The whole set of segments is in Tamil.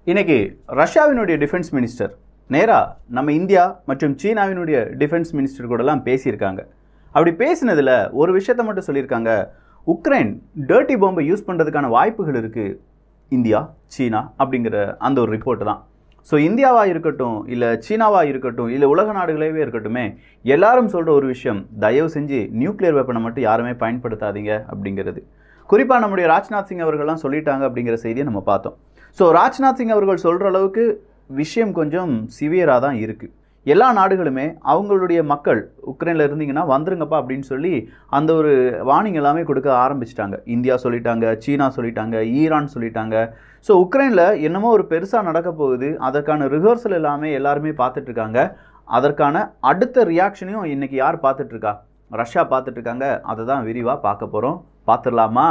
இன்னைக்கு ரஷ்யாவினுடைய டிஃபென்ஸ் மினிஸ்டர் நேராக நம்ம இந்தியா மற்றும் சீனாவினுடைய டிஃபென்ஸ் மினிஸ்டர் கூடலாம் பேசியிருக்காங்க அப்படி பேசினதில் ஒரு விஷயத்த மட்டும் சொல்லியிருக்காங்க உக்ரைன் டர்ட்டி பாம்பை யூஸ் பண்ணுறதுக்கான வாய்ப்புகள் இருக்குது இந்தியா சீனா அப்படிங்கிற அந்த ஒரு ரிப்போர்ட் தான் ஸோ இந்தியாவாக இருக்கட்டும் இல்லை சீனாவாக இருக்கட்டும் இல்லை உலக நாடுகளவே இருக்கட்டுமே எல்லாரும் சொல்கிற ஒரு விஷயம் தயவு செஞ்சு நியூக்ளியர் வெப்பனை மட்டும் யாருமே பயன்படுத்தாதீங்க அப்படிங்கிறது குறிப்பாக நம்முடைய ராஜ்நாத் சிங் அவர்கள்லாம் சொல்லிட்டாங்க அப்படிங்கிற செய்தியை நம்ம பார்த்தோம் ஸோ ராஜ்நாத் சிங் அவர்கள் சொல்கிற அளவுக்கு விஷயம் கொஞ்சம் சிவியராக தான் இருக்குது எல்லா நாடுகளுமே அவங்களுடைய மக்கள் உக்ரைனில் இருந்தீங்கன்னா வந்துருங்கப்பா அப்படின்னு சொல்லி அந்த ஒரு வார்னிங் எல்லாமே கொடுக்க ஆரம்பிச்சிட்டாங்க இந்தியா சொல்லிட்டாங்க சீனா சொல்லிட்டாங்க ஈரான் சொல்லிட்டாங்க ஸோ உக்ரைனில் என்னமோ ஒரு பெருசாக நடக்க போகுது அதற்கான ரிஹர்சல் எல்லாமே எல்லாருமே பார்த்துட்டு இருக்காங்க அதற்கான அடுத்த ரியாக்ஷனையும் இன்னைக்கு யார் பார்த்துட்டு இருக்கா ரஷ்யா பார்த்துட்டு இருக்காங்க அதை தான் விரிவாக பார்க்க போகிறோம் பார்த்துடலாமா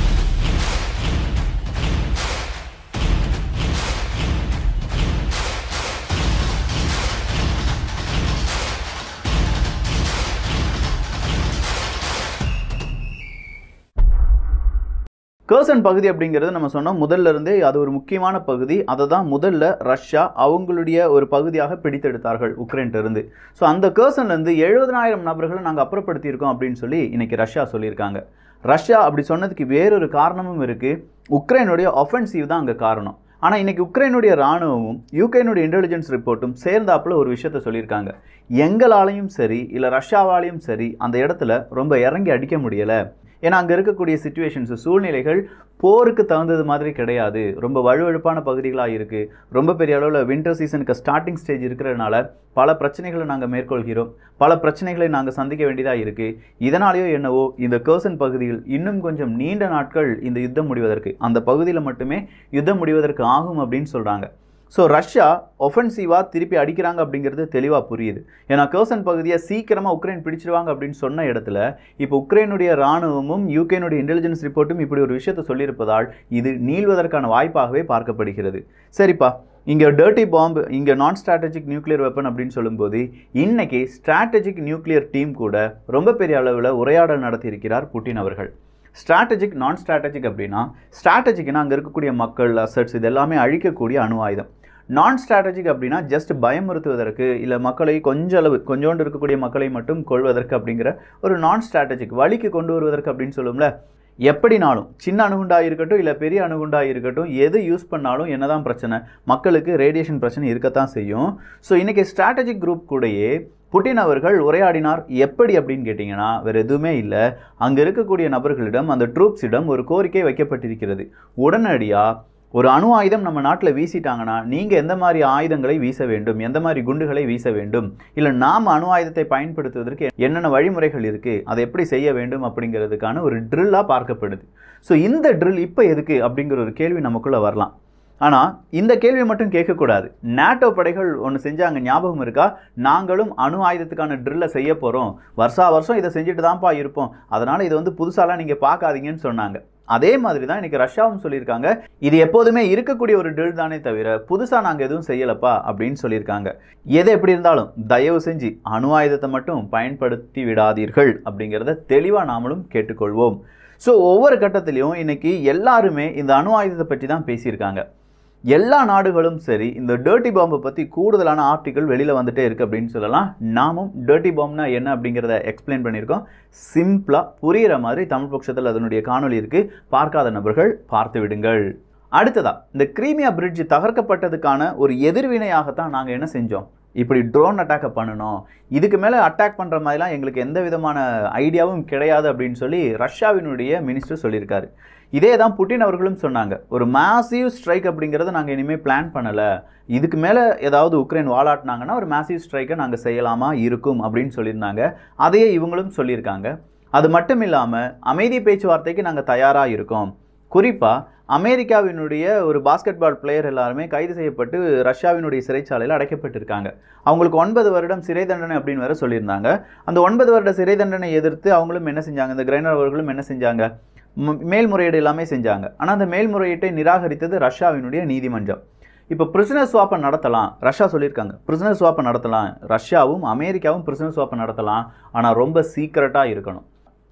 கேர்சன் பகுதி அப்படிங்கிறது நம்ம சொன்னோம் முதல்ல இருந்தே அது ஒரு முக்கியமான பகுதி அதை தான் முதல்ல ரஷ்யா அவங்களுடைய ஒரு பகுதியாக பிடித்தெடுத்தார்கள் உக்ரைன்ட்ட இருந்து ஸோ அந்த கேர்சன்லேருந்து எழுபதனாயிரம் நபர்களை நாங்கள் அப்புறப்படுத்தியிருக்கோம் அப்படின்னு சொல்லி இன்னைக்கு ரஷ்யா சொல்லியிருக்காங்க ரஷ்யா அப்படி சொன்னதுக்கு வேறொரு காரணமும் இருக்குது உக்ரைனுடைய ஒஃபென்சிவ் தான் அங்கே காரணம் ஆனால் இன்னைக்கு உக்ரைனுடைய ராணுவமும் யூக்ரைனுடைய இன்டெலிஜென்ஸ் ரிப்போர்ட்டும் சேர்ந்தாப்புல ஒரு விஷயத்த சொல்லியிருக்காங்க எங்களாலையும் சரி இல்லை ரஷ்யாவாலையும் சரி அந்த இடத்துல ரொம்ப இறங்கி அடிக்க முடியலை ஏன்னா அங்கே இருக்கக்கூடிய சுச்சுவேஷன்ஸ் சூழ்நிலைகள் போருக்கு தகுந்தது மாதிரி கிடையாது ரொம்ப வலுவழுப்பான பகுதிகளாக இருக்குது ரொம்ப பெரிய அளவில் வின்டர் சீசனுக்கு ஸ்டார்டிங் ஸ்டேஜ் இருக்கிறதுனால பல பிரச்சனைகளை நாங்கள் மேற்கொள்கிறோம் பல பிரச்சனைகளை நாங்கள் சந்திக்க வேண்டியதாக இருக்குது இதனாலேயோ என்னவோ இந்த கேர்சன் பகுதியில் இன்னும் கொஞ்சம் நீண்ட நாட்கள் இந்த யுத்தம் முடிவதற்கு அந்த பகுதியில் மட்டுமே யுத்தம் முடிவதற்கு ஆகும் அப்படின்னு சொல்கிறாங்க ஸோ ரஷ்யா ஒஃபென்சிவாக திருப்பி அடிக்கிறாங்க அப்படிங்கிறது தெளிவாக புரியுது ஏன்னா கேர்சன் பகுதியை சீக்கிரமாக உக்ரைன் பிடிச்சிருவாங்க அப்படின்னு சொன்ன இடத்துல இப்போ உக்ரைனுடைய ராணுவமும் யூக்ரைனுடைய இன்டெலிஜென்ஸ் ரிப்போர்ட்டும் இப்படி ஒரு விஷயத்தை சொல்லியிருப்பதால் இது நீள்வதற்கான வாய்ப்பாகவே பார்க்கப்படுகிறது சரிப்பா இங்கே டர்ட்டி பாம்பு இங்கே நான் ஸ்ட்ராட்டஜிக் நியூக்ளியர் வெப்பன் அப்படின்னு சொல்லும்போது இன்னைக்கு ஸ்ட்ராட்டஜிக் நியூக்ளியர் டீம் கூட ரொம்ப பெரிய அளவில் உரையாடல் நடத்தியிருக்கிறார் புட்டின் அவர்கள் ஸ்ட்ராட்டஜிக் நான் ஸ்ட்ராட்டஜிக் அப்படின்னா ஸ்ட்ராட்டஜிக்னா அங்கே இருக்கக்கூடிய மக்கள் அசட்ஸ் இது எல்லாமே அழிக்கக்கூடிய அணு ஆயுதம் நான் ஸ்ட்ராட்டஜிக் அப்படின்னா ஜஸ்ட் பயமுறுத்துவதற்கு இல்லை மக்களை கொஞ்ச அளவு கொஞ்சோண்டு இருக்கக்கூடிய மக்களை மட்டும் கொள்வதற்கு அப்படிங்கிற ஒரு நான் ஸ்ட்ராட்டஜிக் வழிக்கு கொண்டு வருவதற்கு அப்படின்னு சொல்லுவோம்ல எப்படினாலும் சின்ன அணுகுண்டாக இருக்கட்டும் இல்லை பெரிய அணுகுண்டாக இருக்கட்டும் எது யூஸ் பண்ணாலும் என்னதான் பிரச்சனை மக்களுக்கு ரேடியேஷன் பிரச்சனை இருக்கத்தான் செய்யும் ஸோ இன்றைக்கி ஸ்ட்ராட்டஜிக் குரூப் கூடயே புட்டின் அவர்கள் உரையாடினார் எப்படி அப்படின்னு கேட்டிங்கன்னா வேறு எதுவுமே இல்லை அங்கே இருக்கக்கூடிய நபர்களிடம் அந்த ட்ரூப்ஸிடம் ஒரு கோரிக்கை வைக்கப்பட்டிருக்கிறது உடனடியாக ஒரு அணு ஆயுதம் நம்ம நாட்டில் வீசிட்டாங்கன்னா நீங்கள் எந்த மாதிரி ஆயுதங்களை வீச வேண்டும் எந்த மாதிரி குண்டுகளை வீச வேண்டும் இல்லை நாம் அணு ஆயுதத்தை பயன்படுத்துவதற்கு என்னென்ன வழிமுறைகள் இருக்குது அதை எப்படி செய்ய வேண்டும் அப்படிங்கிறதுக்கான ஒரு ட்ரில்லாக பார்க்கப்படுது ஸோ இந்த ட்ரில் இப்போ எதுக்கு அப்படிங்கிற ஒரு கேள்வி நமக்குள்ளே வரலாம் ஆனால் இந்த கேள்வி மட்டும் கேட்கக்கூடாது நேட்டோ படைகள் ஒன்று செஞ்சாங்க ஞாபகம் இருக்கா நாங்களும் அணு ஆயுதத்துக்கான ட்ரில்லை செய்ய போகிறோம் வருஷா வருஷம் இதை செஞ்சுட்டு தான்ப்பா இருப்போம் அதனால் இதை வந்து புதுசாலாம் நீங்கள் பார்க்காதீங்கன்னு சொன்னாங்க அதே மாதிரி தான் இன்றைக்கி ரஷ்யாவும் சொல்லியிருக்காங்க இது எப்போதுமே இருக்கக்கூடிய ஒரு ட்ரில் தானே தவிர புதுசாக நாங்கள் எதுவும் செய்யலப்பா அப்படின்னு சொல்லியிருக்காங்க எது எப்படி இருந்தாலும் தயவு செஞ்சு அணு ஆயுதத்தை மட்டும் பயன்படுத்தி விடாதீர்கள் அப்படிங்கிறத தெளிவாக நாமளும் கேட்டுக்கொள்வோம் ஸோ ஒவ்வொரு கட்டத்திலையும் இன்னைக்கு எல்லாருமே இந்த அணு ஆயுதத்தை பற்றி தான் பேசியிருக்காங்க எல்லா நாடுகளும் சரி இந்த டர்ட்டி பாம்பை பற்றி கூடுதலான ஆர்டிக்கல் வெளியில் வந்துட்டே இருக்குது அப்படின்னு சொல்லலாம் நாமும் டர்ட்டி பாம்னா என்ன அப்படிங்கிறத எக்ஸ்பிளைன் பண்ணியிருக்கோம் சிம்பிளாக புரிகிற மாதிரி தமிழ் பட்சத்தில் அதனுடைய காணொலி இருக்குது பார்க்காத நபர்கள் பார்த்து விடுங்கள் அடுத்ததா இந்த கிரீமியா பிரிட்ஜ் தகர்க்கப்பட்டதுக்கான ஒரு எதிர்வினையாகத்தான் நாங்கள் என்ன செஞ்சோம் இப்படி ட்ரோன் அட்டாக்கை பண்ணணும் இதுக்கு மேலே அட்டாக் பண்ணுற மாதிரிலாம் எங்களுக்கு எந்த விதமான ஐடியாவும் கிடையாது அப்படின்னு சொல்லி ரஷ்யாவினுடைய மினிஸ்டர் சொல்லியிருக்காரு இதே தான் புட்டின் அவர்களும் சொன்னாங்க ஒரு மேசிவ் ஸ்ட்ரைக் அப்படிங்கிறத நாங்கள் இனிமேல் பிளான் பண்ணலை இதுக்கு மேலே ஏதாவது உக்ரைன் வாலாட்டினாங்கன்னா ஒரு மேசிவ் ஸ்ட்ரைக்கை நாங்கள் செய்யலாமா இருக்கும் அப்படின்னு சொல்லியிருந்தாங்க அதையே இவங்களும் சொல்லியிருக்காங்க அது மட்டும் இல்லாமல் அமைதி பேச்சுவார்த்தைக்கு நாங்கள் தயாராக இருக்கோம் குறிப்பாக அமெரிக்காவினுடைய ஒரு பாஸ்கெட் பால் பிளேயர் எல்லாருமே கைது செய்யப்பட்டு ரஷ்யாவினுடைய சிறைச்சாலையில் அடைக்கப்பட்டிருக்காங்க அவங்களுக்கு ஒன்பது வருடம் சிறை தண்டனை அப்படின்னு வேற சொல்லியிருந்தாங்க அந்த ஒன்பது வருட சிறை தண்டனை எதிர்த்து அவங்களும் என்ன செஞ்சாங்க இந்த கிரைனர் அவர்களும் என்ன செஞ்சாங்க மேல்முறையீடு எல்லாமே செஞ்சாங்க ஆனால் அந்த மேல்முறையீட்டை நிராகரித்தது ரஷ்யாவினுடைய நீதிமன்றம் இப்போ பிரிசனர் ஸ்வாப்பை நடத்தலாம் ரஷ்யா சொல்லியிருக்காங்க பிரிசனர் ஸ்வாப்பை நடத்தலாம் ரஷ்யாவும் அமெரிக்காவும் பிரிசனர் ஸ்வாப்பை நடத்தலாம் ஆனால் ரொம்ப சீக்கிரட்டாக இருக்கணும்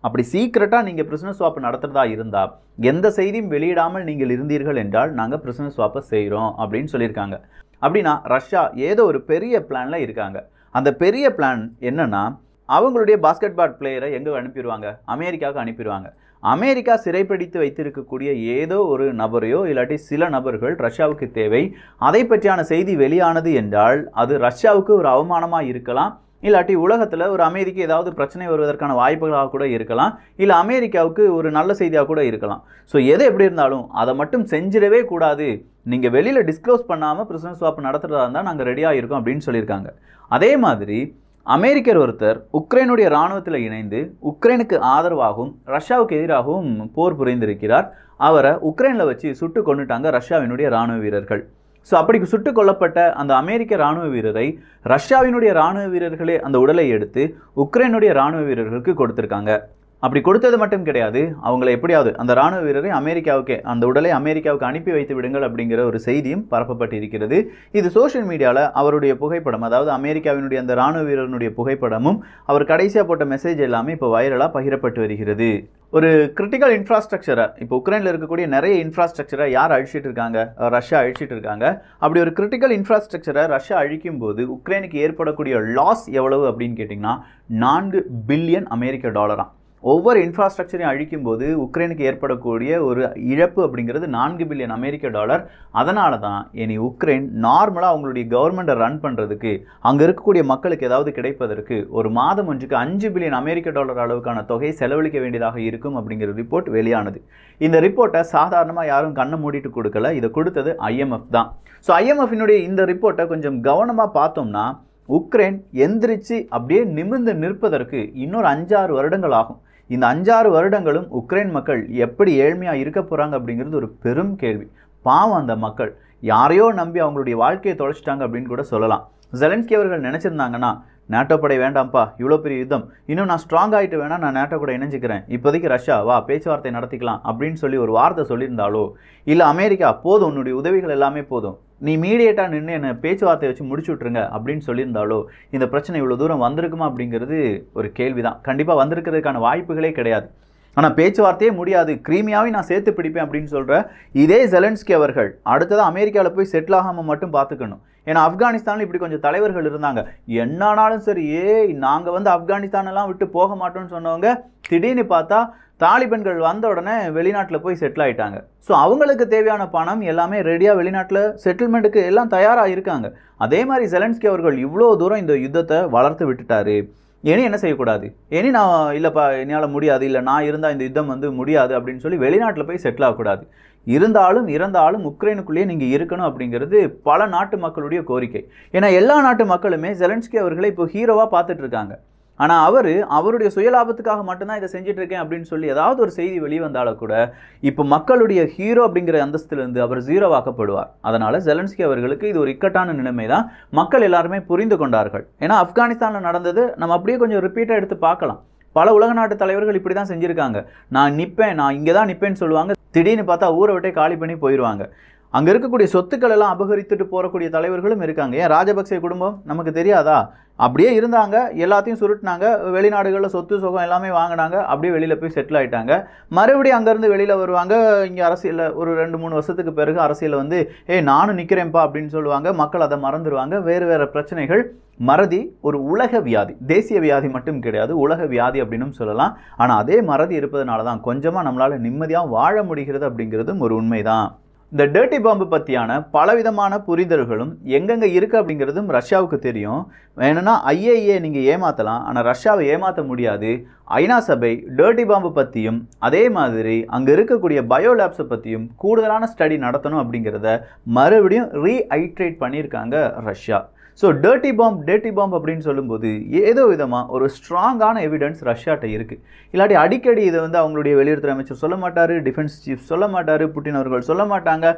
அப்படி சீக்கிரட்டாக நீங்கள் பிரிசனர் ஸ்வாப் நடத்துறதா இருந்தால் எந்த செய்தியும் வெளியிடாமல் நீங்கள் இருந்தீர்கள் என்றால் நாங்கள் பிரிசனர் ஸ்வாப்பை செய்கிறோம் அப்படின்னு சொல்லியிருக்காங்க அப்படின்னா ரஷ்யா ஏதோ ஒரு பெரிய பிளானில் இருக்காங்க அந்த பெரிய பிளான் என்னன்னா அவங்களுடைய பாஸ்கெட் பால் பிளேயரை எங்கே அனுப்பிடுவாங்க அமெரிக்காவுக்கு அனுப்பிடுவாங்க அமெரிக்கா சிறைப்பிடித்து வைத்திருக்கக்கூடிய ஏதோ ஒரு நபரையோ இல்லாட்டி சில நபர்கள் ரஷ்யாவுக்கு தேவை அதை பற்றியான செய்தி வெளியானது என்றால் அது ரஷ்யாவுக்கு ஒரு அவமானமாக இருக்கலாம் இல்லாட்டி உலகத்தில் ஒரு அமெரிக்க ஏதாவது பிரச்சனை வருவதற்கான வாய்ப்புகளாக கூட இருக்கலாம் இல்லை அமெரிக்காவுக்கு ஒரு நல்ல செய்தியாக கூட இருக்கலாம் ஸோ எது எப்படி இருந்தாலும் அதை மட்டும் செஞ்சிடவே கூடாது நீங்கள் வெளியில் டிஸ்க்ளோஸ் பண்ணாமல் பிரிசனர் ஸ்வாப் நடத்துகிறதா இருந்தால் நாங்கள் ரெடியாக இருக்கோம் அப்படின்னு சொல்லியிருக்காங்க அதே மாதிரி அமெரிக்கர் ஒருத்தர் உக்ரைனுடைய இராணுவத்தில் இணைந்து உக்ரைனுக்கு ஆதரவாகவும் ரஷ்யாவுக்கு எதிராகவும் போர் புரிந்திருக்கிறார் அவரை உக்ரைனில் வச்சு சுட்டு கொண்டுட்டாங்க ரஷ்யாவினுடைய இராணுவ வீரர்கள் ஸோ அப்படி சுட்டு கொல்லப்பட்ட அந்த அமெரிக்க இராணுவ வீரரை ரஷ்யாவினுடைய இராணுவ வீரர்களே அந்த உடலை எடுத்து உக்ரைனுடைய இராணுவ வீரர்களுக்கு கொடுத்துருக்காங்க அப்படி கொடுத்தது மட்டும் கிடையாது அவங்கள எப்படியாவது அந்த ராணுவ வீரரை அமெரிக்காவுக்கே அந்த உடலை அமெரிக்காவுக்கு அனுப்பி வைத்து விடுங்கள் அப்படிங்கிற ஒரு செய்தியும் பரப்பப்பட்டிருக்கிறது இது சோஷியல் மீடியாவில் அவருடைய புகைப்படம் அதாவது அமெரிக்காவினுடைய அந்த ராணுவ வீரனுடைய புகைப்படமும் அவர் கடைசியாக போட்ட மெசேஜ் எல்லாமே இப்போ வைரலாக பகிரப்பட்டு வருகிறது ஒரு கிரிட்டிக்கல் இன்ஃப்ராஸ்ட்ரக்சரை இப்போ உக்ரைனில் இருக்கக்கூடிய நிறைய இன்ஃப்ராஸ்ட்ரக்சரை யார் அழிச்சிட்டு இருக்காங்க ரஷ்யா அழிச்சிட்டு இருக்காங்க அப்படி ஒரு கிரிட்டிக்கல் இன்ஃப்ராஸ்ட்ரக்சரை ரஷ்யா அழிக்கும் போது உக்ரைனுக்கு ஏற்படக்கூடிய லாஸ் எவ்வளவு அப்படின்னு கேட்டிங்கன்னா நான்கு பில்லியன் அமெரிக்க டாலராம் ஒவ்வொரு இன்ஃப்ராஸ்ட்ரக்சரையும் அழிக்கும் போது உக்ரைனுக்கு ஏற்படக்கூடிய ஒரு இழப்பு அப்படிங்கிறது நான்கு பில்லியன் அமெரிக்க டாலர் அதனால தான் இனி உக்ரைன் நார்மலாக அவங்களுடைய கவர்மெண்ட்டை ரன் பண்ணுறதுக்கு அங்கே இருக்கக்கூடிய மக்களுக்கு ஏதாவது கிடைப்பதற்கு ஒரு மாதம் ஒன்றுக்கு அஞ்சு பில்லியன் அமெரிக்க டாலர் அளவுக்கான தொகையை செலவழிக்க வேண்டியதாக இருக்கும் அப்படிங்கிற ரிப்போர்ட் வெளியானது இந்த ரிப்போர்ட்டை சாதாரணமாக யாரும் கண்ணை மூடிட்டு கொடுக்கல இதை கொடுத்தது ஐஎம்எஃப் தான் ஸோ ஐஎம்எஃபினுடைய இந்த ரிப்போர்ட்டை கொஞ்சம் கவனமாக பார்த்தோம்னா உக்ரைன் எந்திரிச்சு அப்படியே நிமிர்ந்து நிற்பதற்கு இன்னொரு அஞ்சாறு வருடங்கள் ஆகும் இந்த அஞ்சாறு வருடங்களும் உக்ரைன் மக்கள் எப்படி ஏழ்மையாக இருக்க போகிறாங்க அப்படிங்கிறது ஒரு பெரும் கேள்வி பாவம் அந்த மக்கள் யாரையோ நம்பி அவங்களுடைய வாழ்க்கையை தொலைச்சிட்டாங்க அப்படின்னு கூட சொல்லலாம் ஜெலன்ஸ்கி அவர்கள் நினச்சிருந்தாங்கன்னா நேட்டோ படை வேண்டாம்ப்பா இவ்வளோ பெரிய யுத்தம் இன்னும் நான் ஸ்ட்ராங் ஆகிட்டு வேணா நான் நேட்டோ கூட இணைஞ்சிக்கிறேன் இப்போதைக்கு ரஷ்யா வா பேச்சுவார்த்தை நடத்திக்கலாம் அப்படின்னு சொல்லி ஒரு வார்த்தை சொல்லியிருந்தாலோ இல்லை அமெரிக்கா போதும் உன்னுடைய உதவிகள் எல்லாமே போதும் நீ மீடியேட்டாக நின்று என்னை பேச்சுவார்த்தை வச்சு முடிச்சு விட்ருங்க அப்படின்னு சொல்லியிருந்தாலோ இந்த பிரச்சனை இவ்வளோ தூரம் வந்திருக்குமா அப்படிங்கிறது ஒரு கேள்வி தான் கண்டிப்பாக வந்திருக்கிறதுக்கான வாய்ப்புகளே கிடையாது ஆனால் பேச்சுவார்த்தையே முடியாது கிரீமியாவை நான் சேர்த்து பிடிப்பேன் அப்படின்னு சொல்கிற இதே ஜெலன்ஸ்கி அவர்கள் அடுத்ததாக அமெரிக்காவில் போய் செட்டில் ஆகாமல் மட்டும் பார்த்துக்கணும் ஏன்னா ஆப்கானிஸ்தானில் இப்படி கொஞ்சம் தலைவர்கள் இருந்தாங்க என்னானாலும் சரி ஏய் நாங்கள் வந்து ஆப்கானிஸ்தானெல்லாம் விட்டு போக மாட்டோம்னு சொன்னவங்க திடீர்னு பார்த்தா தாலிபன்கள் வந்த உடனே வெளிநாட்டில் போய் செட்டில் ஆயிட்டாங்க ஸோ அவங்களுக்கு தேவையான பணம் எல்லாமே ரெடியாக வெளிநாட்டில் செட்டில்மெண்ட்டுக்கு எல்லாம் தயாராக இருக்காங்க அதே மாதிரி செலன்ஸ்கி அவர்கள் இவ்வளோ தூரம் இந்த யுத்தத்தை வளர்த்து விட்டுட்டாரு இனி என்ன செய்யக்கூடாது இனி நான் இல்லைப்பா என்னால் முடியாது இல்லை நான் இருந்தால் இந்த யுத்தம் வந்து முடியாது அப்படின்னு சொல்லி வெளிநாட்டில் போய் செட்டில் ஆகக்கூடாது இருந்தாலும் இறந்தாலும் உக்ரைனுக்குள்ளேயே நீங்கள் இருக்கணும் அப்படிங்கிறது பல நாட்டு மக்களுடைய கோரிக்கை ஏன்னா எல்லா நாட்டு மக்களுமே ஜெலன்ஸ்கி அவர்களை இப்போ ஹீரோவாக பார்த்துட்டு இருக்காங்க ஆனால் அவர் அவருடைய சுயலாபத்துக்காக மட்டும்தான் இதை செஞ்சுட்டு இருக்கேன் அப்படின்னு சொல்லி ஏதாவது ஒரு செய்தி வெளிவந்தாலும் கூட இப்போ மக்களுடைய ஹீரோ அப்படிங்கிற அந்தஸ்திலிருந்து அவர் ஜீரோவாக்கப்படுவார் அதனால ஜெலன்ஸ்கி அவர்களுக்கு இது ஒரு இக்கட்டான நிலைமை தான் மக்கள் எல்லாருமே புரிந்து கொண்டார்கள் ஏன்னா ஆப்கானிஸ்தானில் நடந்தது நம்ம அப்படியே கொஞ்சம் ரிப்பீட்டாக எடுத்து பார்க்கலாம் பல உலக நாட்டு தலைவர்கள் இப்படி தான் செஞ்சுருக்காங்க நான் நிற்பேன் நான் இங்கே தான் நிற்பேன்னு சொல்லுவாங்க திடீர்னு பார்த்தா ஊரை விட்டே காலி பண்ணி போயிடுவாங்க அங்கே இருக்கக்கூடிய சொத்துக்கள் எல்லாம் அபகரித்துட்டு போகக்கூடிய தலைவர்களும் இருக்காங்க ஏன் ராஜபக்சே குடும்பம் நமக்கு தெரியாதா அப்படியே இருந்தாங்க எல்லாத்தையும் சுருட்டினாங்க வெளிநாடுகளில் சொத்து சுகம் எல்லாமே வாங்கினாங்க அப்படியே வெளியில் போய் செட்டில் ஆயிட்டாங்க மறுபடியும் அங்கேருந்து வெளியில் வருவாங்க இங்கே அரசியலில் ஒரு ரெண்டு மூணு வருஷத்துக்கு பிறகு அரசியலில் வந்து ஏய் நானும் நிற்கிறேன்ப்பா அப்படின்னு சொல்லுவாங்க மக்கள் அதை மறந்துடுவாங்க வேறு வேறு பிரச்சனைகள் மறதி ஒரு உலக வியாதி தேசிய வியாதி மட்டும் கிடையாது உலக வியாதி அப்படின்னும் சொல்லலாம் ஆனால் அதே மறதி இருப்பதனால தான் கொஞ்சமாக நம்மளால் நிம்மதியாக வாழ முடிகிறது அப்படிங்கிறதும் ஒரு உண்மைதான் இந்த டேர்ட்டி பாம்பு பற்றியான பலவிதமான புரிதல்களும் எங்கெங்கே இருக்குது அப்படிங்கிறதும் ரஷ்யாவுக்கு தெரியும் வேணும்னா ஐஏஏ நீங்கள் ஏமாற்றலாம் ஆனால் ரஷ்யாவை ஏமாற்ற முடியாது ஐநா சபை டேர்ட்டி பாம்பு பற்றியும் அதே மாதிரி அங்கே இருக்கக்கூடிய பயோலேப்ஸை பற்றியும் கூடுதலான ஸ்டடி நடத்தணும் அப்படிங்கிறத மறுபடியும் ரீஐட்ரேட் பண்ணியிருக்காங்க Russia so dirty bomb dirty bomb அப்படின்னு சொல்லும்போது ஏதோ விதமாக ஒரு ஸ்ட்ராங்கான எவிடன்ஸ் ரஷ்யாட்ட இருக்குது இல்லாட்டி அடிக்கடி இதை வந்து அவங்களுடைய வெளியுறவுத்துறை அமைச்சர் சொல்ல மாட்டார் டிஃபென்ஸ் சீஃப் சொல்ல மாட்டார் புட்டின் அவர்கள் சொல்ல மாட்டாங்க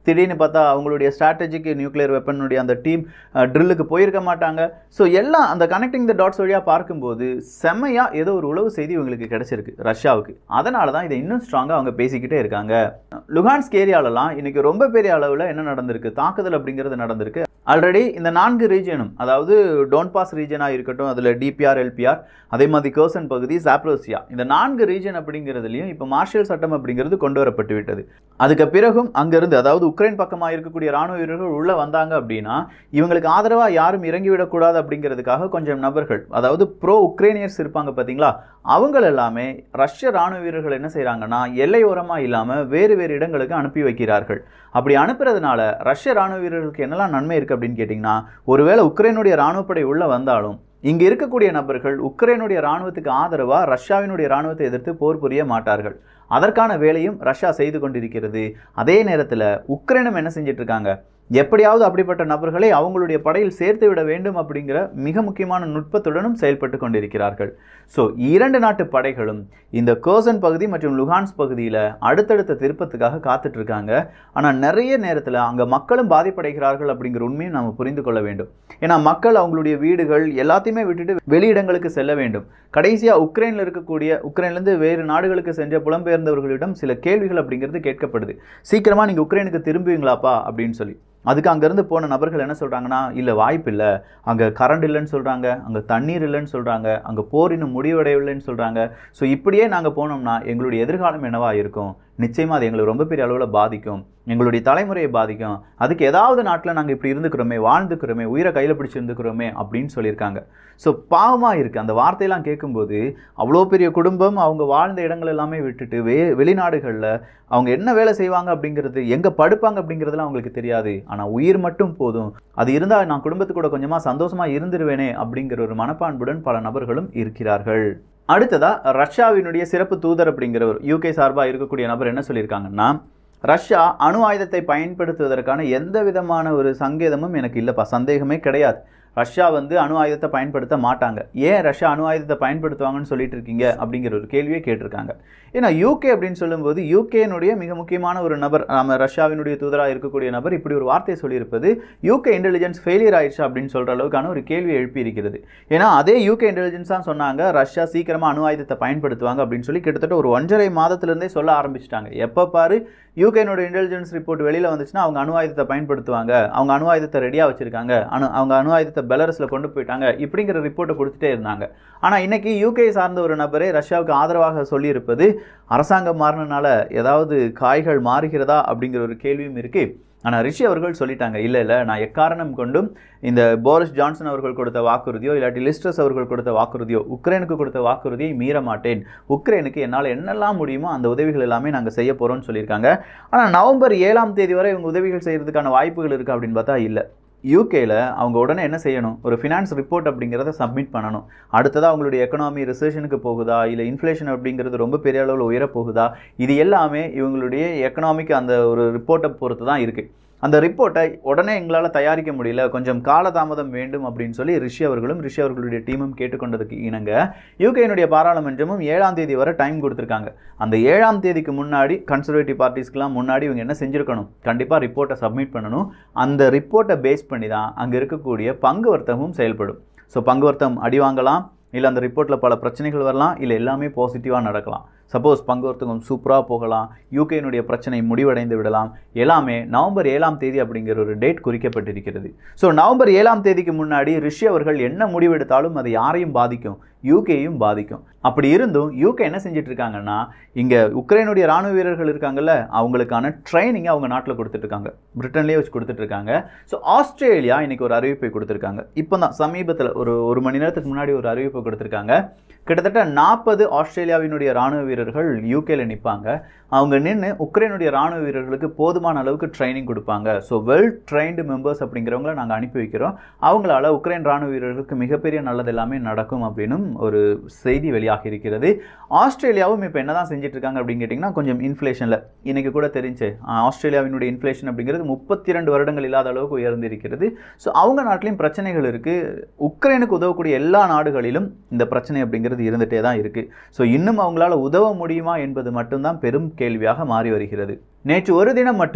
திடீர்னு பார்த்தா அவங்களுடைய ஸ்ட்ராட்டஜிக் நியூக்ளியர் வெப்பனுடைய அந்த டீம் ட்ரில்லுக்கு போயிருக்க மாட்டாங்க ஸோ எல்லாம் அந்த கனெக்டிங் த டாட்ஸ் வழியாக பார்க்கும்போது செம்மையாக ஏதோ ஒரு உளவு செய்தி இவங்களுக்கு கிடைச்சிருக்கு ரஷ்யாவுக்கு அதனால தான் இதை இன்னும் ஸ்ட்ராங்காக அவங்க பேசிக்கிட்டே இருக்காங்க லுகான்ஸ்க் ஏரியாலலாம் இன்னைக்கு ரொம்ப பெரிய அளவில் என்ன நடந்திருக்கு தாக்குதல் அப்படிங்கிறது நடந்திருக்கு ஆல்ரெடி இந்த நான்கு ரீஜனும் அதாவது டோன்பாஸ் ரீஜனாக இருக்கட்டும் அதில் டிபிஆர் எல்பிஆர் அதே மாதிரி கர்சன் பகுதி சாப்ரோசியா இந்த நான்கு ரீஜன் அப்படிங்கிறதுலையும் இப்போ மார்ஷல் சட்டம் அப்படிங்கிறது கொண்டு வரப்பட்டு விட்டது அதுக்கு பிறகும் அங்கிருந்து அதாவது உக்ரைன் பக்கமாக இருக்கக்கூடிய ராணுவ வீரர்கள் உள்ளே வந்தாங்க அப்படின்னா இவங்களுக்கு ஆதரவாக யாரும் இறங்கிவிடக்கூடாது அப்படிங்கிறதுக்காக கொஞ்சம் நபர்கள் அதாவது ப்ரோ உக்ரைனியர்ஸ் இருப்பாங்க பார்த்தீங்களா அவங்க எல்லாமே ரஷ்ய ராணுவ வீரர்கள் என்ன செய்கிறாங்கன்னா எல்லையோரமாக இல்லாமல் வேறு வேறு இடங்களுக்கு அனுப்பி வைக்கிறார்கள் அப்படி அனுப்புறதுனால ரஷ்ய ராணுவ வீரர்களுக்கு என்னெல்லாம் நன்மை இருக்குது அப்படின்னு கேட்டிங்கன்னா ஒருவேளை உக்ரைனுடைய ராணுவப்படை உள்ளே வந்தாலும் இங்கே இருக்கக்கூடிய நபர்கள் உக்ரைனுடைய ராணுவத்துக்கு ஆதரவாக ரஷ்யாவினுடைய ராணுவத்தை எதிர்த்து போர் புரிய மாட்டார்கள் அதற்கான வேலையும் ரஷ்யா செய்து கொண்டிருக்கிறது அதே நேரத்தில் உக்ரைனும் என்ன செஞ்சிட்டு இருக்காங்க எப்படியாவது அப்படிப்பட்ட நபர்களை அவங்களுடைய படையில் சேர்த்து விட வேண்டும் அப்படிங்கிற மிக முக்கியமான நுட்பத்துடனும் செயல்பட்டு கொண்டிருக்கிறார்கள் ஸோ இரண்டு நாட்டு படைகளும் இந்த கோசன் பகுதி மற்றும் லுகான்ஸ் பகுதியில் அடுத்தடுத்த திருப்பத்துக்காக காத்துட்டு இருக்காங்க ஆனால் நிறைய நேரத்தில் அங்கே மக்களும் பாதிப்படைகிறார்கள் அப்படிங்கிற உண்மையும் நம்ம புரிந்து கொள்ள வேண்டும் ஏன்னா மக்கள் அவங்களுடைய வீடுகள் எல்லாத்தையுமே விட்டுட்டு வெளியிடங்களுக்கு செல்ல வேண்டும் கடைசியாக உக்ரைனில் இருக்கக்கூடிய உக்ரைன்லேருந்து வேறு நாடுகளுக்கு சென்ற புலம்பெயர்ந்தவர்களிடம் சில கேள்விகள் அப்படிங்கிறது கேட்கப்படுது சீக்கிரமாக நீங்கள் உக்ரைனுக்கு திரும்புவீங்களாப்பா அப்படின்னு சொல்லி அதுக்கு அங்கேருந்து போன நபர்கள் என்ன சொல்கிறாங்கன்னா இல்லை வாய்ப்பு இல்லை அங்கே கரண்ட் இல்லைன்னு சொல்கிறாங்க அங்கே தண்ணீர் இல்லைன்னு சொல்கிறாங்க அங்கே போர் இன்னும் முடிவடையவில்லைன்னு சொல்கிறாங்க ஸோ இப்படியே நாங்கள் போனோம்னா எங்களுடைய எதிர்காலம் என்னவா இருக்கும் நிச்சயமாக அது எங்களுக்கு ரொம்ப பெரிய அளவில் பாதிக்கும் எங்களுடைய தலைமுறையை பாதிக்கும் அதுக்கு ஏதாவது நாட்டில் நாங்கள் இப்படி இருந்துக்கிறோமே வாழ்ந்துக்கிறோமே உயிரை கையில் பிடிச்சி இருந்துக்கிறோமே அப்படின்னு சொல்லியிருக்காங்க ஸோ பாவமாக இருக்குது அந்த வார்த்தையெல்லாம் கேட்கும்போது அவ்வளோ பெரிய குடும்பம் அவங்க வாழ்ந்த இடங்கள் எல்லாமே விட்டுட்டு வே வெளிநாடுகளில் அவங்க என்ன வேலை செய்வாங்க அப்படிங்கிறது எங்கே படுப்பாங்க அப்படிங்கிறதுலாம் அவங்களுக்கு தெரியாது ஆனால் உயிர் மட்டும் போதும் அது இருந்தால் நான் குடும்பத்து கூட கொஞ்சமாக சந்தோஷமாக இருந்துருவேனே அப்படிங்கிற ஒரு மனப்பான்புடன் பல நபர்களும் இருக்கிறார்கள் அடுத்ததா ரஷ்யாவினுடைய சிறப்பு தூதர் அப்படிங்கிறவர் யூகே சார்பாக இருக்கக்கூடிய நபர் என்ன சொல்லியிருக்காங்கன்னா ரஷ்யா அணு ஆயுதத்தை பயன்படுத்துவதற்கான எந்த விதமான ஒரு சங்கேதமும் எனக்கு இல்லைப்பா சந்தேகமே கிடையாது ரஷ்யா வந்து அணு ஆயுதத்தை பயன்படுத்த மாட்டாங்க ஏன் ரஷ்யா அணு ஆயுதத்தை பயன்படுத்துவாங்கன்னு சொல்லிட்டு இருக்கீங்க அப்படிங்கிற ஒரு கேள்வியை கேட்டிருக்காங்க ஏன்னா யூகே அப்படின்னு சொல்லும்போது யூகேனுடைய மிக முக்கியமான ஒரு நபர் நம்ம ரஷ்யாவினுடைய தூதராக இருக்கக்கூடிய நபர் இப்படி ஒரு வார்த்தையை சொல்லியிருப்பது யூகே இன்டெலிஜென்ஸ் ஃபெயிலியர் ஆயிடுச்சு அப்படின்னு சொல்கிற அளவுக்கான ஒரு கேள்வியை எழுப்பி இருக்கிறது ஏன்னா அதே யூகே இன்டெலிஜென்ஸ் தான் சொன்னாங்க ரஷ்யா சீக்கிரமாக அணு ஆயுதத்தை பயன்படுத்துவாங்க அப்படின்னு சொல்லி கிட்டத்தட்ட ஒரு ஒன்றரை மாதத்திலிருந்தே சொல்ல ஆரம்பிச்சிட்டாங்க எப்போ பாரு யூகேனோட இன்டெலிஜென்ஸ் ரிப்போர்ட் வெளியில் வந்துச்சுன்னா அவங்க அணு ஆயுதத்தை பயன்படுத்துவாங்க அவங்க அணு ஆயுதத்தை ரெடியாக வச்சிருக்காங்க அணு அவங்க அணு ஆயுதத்தை பெலரஸில் கொண்டு போயிட்டாங்க இப்படிங்கிற ரிப்போர்ட்டை கொடுத்துட்டே இருந்தாங்க ஆனால் இன்னைக்கு யூகே சார்ந்த ஒரு நபரே ரஷ்யாவுக்கு ஆதரவாக சொல்லியிருப்பது அரசாங்கம் மாறினால ஏதாவது காய்கள் மாறுகிறதா அப்படிங்கிற ஒரு கேள்வியும் இருக்குது ஆனால் ரிஷி அவர்கள் சொல்லிட்டாங்க இல்லை இல்லை நான் எக்காரணம் கொண்டும் இந்த போரிஸ் ஜான்சன் அவர்கள் கொடுத்த வாக்குறுதியோ இல்லாட்டி லிஸ்டர்ஸ் அவர்கள் கொடுத்த வாக்குறுதியோ உக்ரைனுக்கு கொடுத்த வாக்குறுதியை மீற மாட்டேன் உக்ரைனுக்கு என்னால் என்னெல்லாம் முடியுமோ அந்த உதவிகள் எல்லாமே நாங்கள் செய்ய போகிறோம்னு சொல்லியிருக்காங்க ஆனால் நவம்பர் ஏழாம் தேதி வரை இவங்க உதவிகள் செய்கிறதுக்கான வாய்ப்புகள் இருக்குது அப்படின்னு பார்த்தா இல்லை யூகேல அவங்க உடனே என்ன செய்யணும் ஒரு ஃபினான்ஸ் ரிப்போர்ட் அப்படிங்கிறத சப்மிட் பண்ணணும் அடுத்ததாக அவங்களுடைய எக்கனாமி ரிசர்ஷனுக்கு போகுதா இல்லை இன்ஃப்ளேஷன் அப்படிங்கிறது ரொம்ப பெரிய அளவில் உயர போகுதா இது எல்லாமே இவங்களுடைய எக்கனாமிக் அந்த ஒரு ரிப்போர்ட்டை பொறுத்து தான் இருக்குது அந்த ரிப்போர்ட்டை உடனே எங்களால் தயாரிக்க முடியல கொஞ்சம் காலதாமதம் வேண்டும் அப்படின்னு சொல்லி ரிஷி அவர்களும் ரிஷி அவர்களுடைய டீமும் கேட்டுக்கொண்டதுக்கு இணங்க யூகேனுடைய பாராளுமன்றமும் ஏழாம் தேதி வரை டைம் கொடுத்துருக்காங்க அந்த ஏழாம் தேதிக்கு முன்னாடி கன்சர்வேட்டிவ் பார்ட்டிஸ்க்கெலாம் முன்னாடி இவங்க என்ன செஞ்சுருக்கணும் கண்டிப்பாக ரிப்போர்ட்டை சப்மிட் பண்ணணும் அந்த ரிப்போர்ட்டை பேஸ் பண்ணி தான் அங்கே இருக்கக்கூடிய பங்கு வர்த்தகமும் செயல்படும் ஸோ பங்கு வர்த்தகம் அடி வாங்கலாம் இல்லை அந்த ரிப்போர்ட்டில் பல பிரச்சனைகள் வரலாம் இல்லை எல்லாமே பாசிட்டிவாக நடக்கலாம் சப்போஸ் பங்கு வர்த்தகம் சூப்பராக போகலாம் யூகேனுடைய பிரச்சனை முடிவடைந்து விடலாம் எல்லாமே நவம்பர் ஏழாம் தேதி அப்படிங்கிற ஒரு டேட் குறிக்கப்பட்டிருக்கிறது ஸோ நவம்பர் ஏழாம் தேதிக்கு முன்னாடி ரிஷி அவர்கள் என்ன முடிவெடுத்தாலும் அது யாரையும் பாதிக்கும் யூகேயும் பாதிக்கும் அப்படி இருந்தும் யூகே என்ன செஞ்சுட்டு இருக்காங்கன்னா இங்கே உக்ரைனுடைய ராணுவ வீரர்கள் இருக்காங்கல்ல அவங்களுக்கான ட்ரைனிங்கை அவங்க நாட்டில் கொடுத்துட்ருக்காங்க பிரிட்டன்லேயே வச்சு கொடுத்துட்ருக்காங்க ஸோ ஆஸ்திரேலியா இன்னைக்கு ஒரு அறிவிப்பை கொடுத்துருக்காங்க இப்போ தான் சமீபத்தில் ஒரு ஒரு மணி நேரத்துக்கு முன்னாடி ஒரு அறிவிப்பை கொடுத்துருக்காங்க கிட்டத்தட்ட நாற்பது ஆஸ்திரேலியாவினுடைய ராணுவ வீரர்கள் யூகேல நிற்பாங்க அவங்க நின்று உக்ரைனுடைய ராணுவ வீரர்களுக்கு போதுமான அளவுக்கு ட்ரைனிங் கொடுப்பாங்க ஸோ வெல் ட்ரைன்டு மெம்பர்ஸ் அப்படிங்கிறவங்கள நாங்கள் அனுப்பி வைக்கிறோம் அவங்களால உக்ரைன் ராணுவ வீரர்களுக்கு மிகப்பெரிய நல்லது எல்லாமே நடக்கும் அப்படின்னும் ஒரு செய்தி வெளியாகி இருக்கிறது ஆஸ்திரேலியாவும் இப்போ என்ன தான் செஞ்சுட்டு இருக்காங்க அப்படின்னு கேட்டிங்கன்னா கொஞ்சம் இன்ஃப்ளேஷனில் இன்னைக்கு கூட தெரிஞ்சு ஆஸ்திரேலியாவினுடைய இன்ஃப்ளேஷன் அப்படிங்கிறது முப்பத்தி ரெண்டு வருடங்கள் இல்லாத அளவுக்கு உயர்ந்திருக்கிறது ஸோ அவங்க நாட்டிலையும் பிரச்சனைகள் இருக்குது உக்ரைனுக்கு உதவக்கூடிய எல்லா நாடுகளிலும் இந்த பிரச்சனை அப்படிங்கிறது இருந்துகிட்டே தான் இருக்குது ஸோ இன்னும் அவங்களால உதவ முடியுமா என்பது மட்டும்தான் பெரும் கேள்வியாக மாறி வருகிறது நேற்று ஒரு தினம் மட்டுமே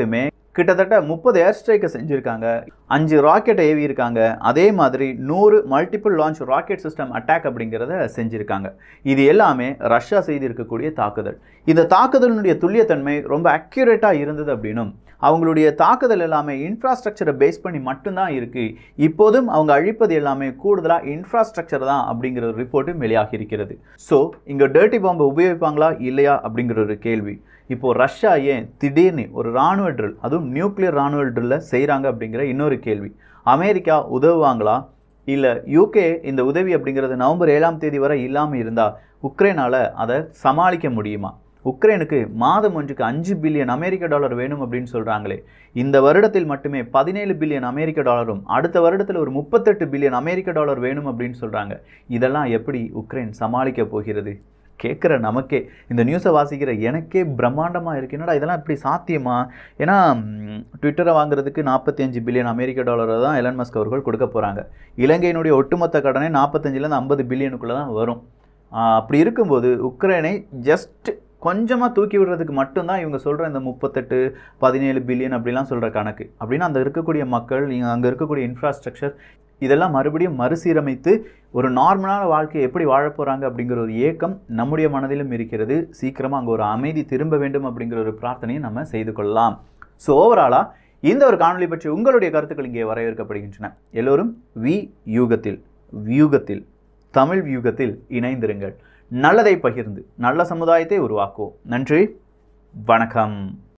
கிட்டத்தட்ட முப்பது ஏர் ஸ்ட்ரைக்கை செஞ்சுருக்காங்க அஞ்சு ராக்கெட்டை ஏவி இருக்காங்க அதே மாதிரி நூறு multiple launch rocket system attack அப்படிங்கிறத செஞ்சுருக்காங்க இது எல்லாமே ரஷ்யா செய்திருக்கக்கூடிய தாக்குதல் இந்த தாக்குதலினுடைய துல்லியத்தன்மை ரொம்ப அக்யூரேட்டாக இருந்தது அப்படின்னும் அவங்களுடைய தாக்குதல் எல்லாமே இன்ஃப்ராஸ்ட்ரக்சரை பேஸ் பண்ணி மட்டும்தான் இருக்குது இப்போதும் அவங்க அழிப்பது எல்லாமே கூடுதலாக இன்ஃப்ராஸ்ட்ரக்சர் தான் அப்படிங்கிற ஒரு ரிப்போர்ட்டும் வெளியாகி இருக்கிறது ஸோ இங்கே டர்ட்டி பாம்பை உபயோகிப்பாங்களா இல்லையா அப்படிங்கிற ஒரு கேள்வி இப்போது ரஷ்யா ஏன் திடீர்னு ஒரு ராணுவ ட்ரில் அதுவும் நியூக்ளியர் ராணுவ ட்ரில்லை செய்கிறாங்க அப்படிங்கிற இன்னொரு கேள்வி அமெரிக்கா உதவுவாங்களா இல்லை யூகே இந்த உதவி அப்படிங்கிறது நவம்பர் ஏழாம் தேதி வரை இல்லாமல் இருந்தால் உக்ரைனால் அதை சமாளிக்க முடியுமா உக்ரைனுக்கு மாதம் ஒன்றுக்கு அஞ்சு பில்லியன் அமெரிக்க டாலர் வேணும் அப்படின்னு சொல்கிறாங்களே இந்த வருடத்தில் மட்டுமே பதினேழு பில்லியன் அமெரிக்க டாலரும் அடுத்த வருடத்தில் ஒரு முப்பத்தெட்டு பில்லியன் அமெரிக்க டாலர் வேணும் அப்படின்னு சொல்கிறாங்க இதெல்லாம் எப்படி உக்ரைன் சமாளிக்க போகிறது கேட்குற நமக்கே இந்த நியூஸை வாசிக்கிற எனக்கே பிரம்மாண்டமாக இருக்கு என்னடா இதெல்லாம் இப்படி சாத்தியமா ஏன்னா ம், ட்விட்டரை வாங்குறதுக்கு நாற்பத்தி அஞ்சு பில்லியன் அமெரிக்க டாலரை தான் எலன் மஸ்க் அவர்கள் கொடுக்க போகிறாங்க இலங்கையினுடைய ஒட்டுமொத்த கடனே நாற்பத்தஞ்சிலேருந்து ஐம்பது பில்லியனுக்குள்ளே தான் வரும் ஆஹ், அப்படி இருக்கும்போது உக்ரைனை ஜஸ்ட் கொஞ்சமாக தூக்கி விடுறதுக்கு மட்டும்தான் இவங்க சொல்கிற இந்த முப்பத்தெட்டு பதினேழு பில்லியன் அப்படிலாம் சொல்கிற கணக்கு அப்படின்னா அந்த இருக்கக்கூடிய மக்கள் அங்கே இருக்கக்கூடிய இன்ஃப்ராஸ்ட்ரக்சர் இதெல்லாம் மறுபடியும் மறுசீரமைத்து ஒரு நார்மலான வாழ்க்கையை எப்படி வாழப் போகிறாங்க அப்படிங்கிற ஒரு ஏக்கம் நம்முடைய மனதிலும் இருக்கிறது சீக்கிரமாக அங்கே ஒரு அமைதி திரும்ப வேண்டும் அப்படிங்கிற ஒரு பிரார்த்தனையை நம்ம செய்து கொள்ளலாம் ஸோ ஓவராலாக இந்த ஒரு காணொளி பற்றி உங்களுடைய கருத்துக்கள் இங்கே வரவேற்கப்படுகின்றன எல்லோரும் வி யூகத்தில் வியூகத்தில் தமிழ் வியூகத்தில் இணைந்திருங்கள் நல்லதை பகிர்ந்து நல்ல சமுதாயத்தை உருவாக்குவோம் நன்றி வணக்கம்